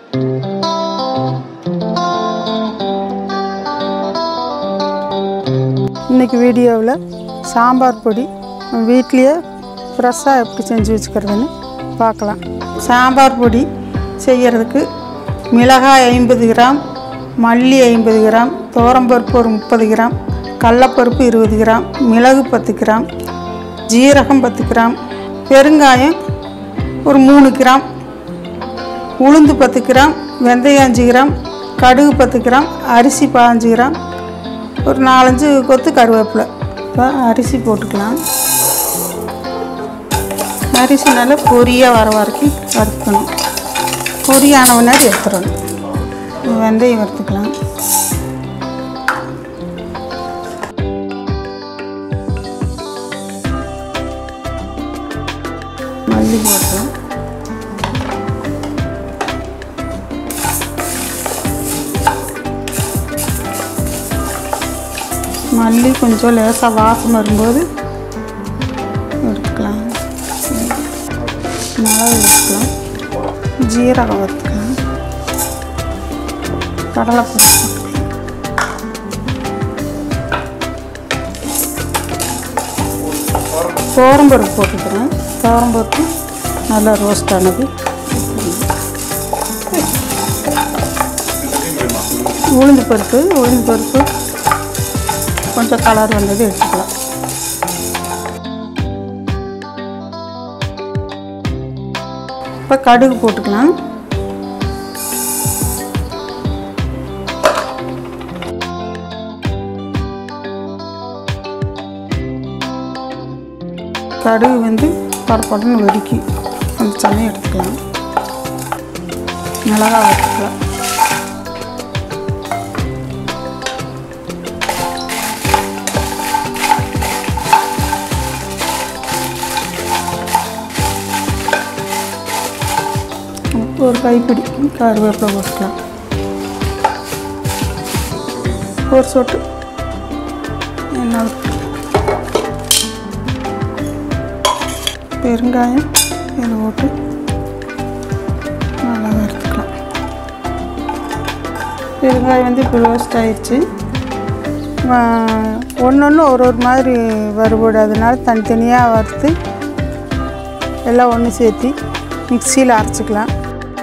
இன்றைக்கி வீடியோவில் சாம்பார் பொடி வீட்லேயே ஃப்ரெஷ்ஷாக எப்படி செஞ்சு வச்சுக்கிறதுன்னு பார்க்கலாம் சாம்பார் பொடி செய்கிறதுக்கு மிளகாய் ஐம்பது கிராம் மல்லி ஐம்பது கிராம் துவரம்பருப்பு ஒரு முப்பது கிராம் கடலப்பருப்பு இருபது கிராம் மிளகு பத்து கிராம் ஜீரகம் பத்து கிராம் பெருங்காயம் ஒரு மூணு கிராம் உளுந்து பத்து கிராம் வெந்தயம் அஞ்சு கிராம் கடுகு பத்து கிராம் அரிசி பாஞ்சு கிராம் ஒரு நாலஞ்சு கொத்து கருவேப்பிலை இப்போ அரிசி போட்டுக்கலாம் அரிசி நல்லா பொரியாக வர வரைக்கும் வறுக்கணும் பொரியான முன்னாடி எடுத்துடணும் வெந்தயம் வறுத்துக்கலாம் மல்லி போட்டுக்கலாம் மல்லி கொஞ்சம் லேசாக வாசம் வரும்போது எடுத்துக்கலாம் மிளகு எடுத்துக்கலாம் ஜீரகம் வறுத்துக்கலாம் கடலைப்பருப்பு போட்டுக்கலாம் தோரம்பருப்பு போட்டுக்கிறேன் தோரம்பருப்பு நல்லா ரோஸ்ட் ஆனது உளுந்து பருப்பு உளுந்து பருப்பு கொஞ்சம் கலர் வந்தது எடுத்துக்கலாம் இப்போ கடுகு போட்டுக்கலாம் கடுகு வந்து படப்படன்னு வெடிக்கி அந்த சமயம் எடுத்துக்கலாம் மிளகா வறுத்துக்கலாம் ஒரு கைப்பிடி கருவேப்பிலை போட்டுக்கலாம் ஒரு சொட்டு எண்ணெய் ஊத்திக்கலாம். பெருங்காயம் இதில் போட்டு நல்லா வறுத்துக்கலாம் பெருங்காயம் வந்து இப்போ ரோஸ்ட் ஆயிடுச்சு ஒன்று ஒன்று ஒரு ஒரு மாதிரி வறுபடாதனால தனித்தனியாக வறுத்து எல்லாம் ஒன்று சேர்த்து மிக்சியில் அரைச்சிக்கலாம்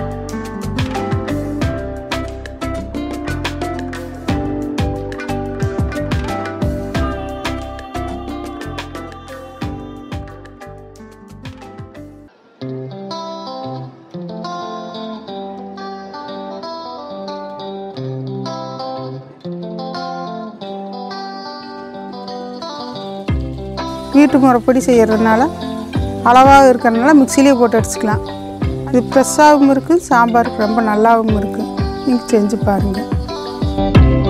வீட்டு முறைப்படி செய்கிறதுனால அளவாக இருக்கிறதுனால மிக்சிலேயே போட்டு அடிச்சுக்கலாம் இது ஃப்ரெஷ்ஷாகவும் இருக்குது சாம்பாருக்கு ரொம்ப நல்லாவும் இருக்குது நீங்கள் செஞ்சு பாருங்கள்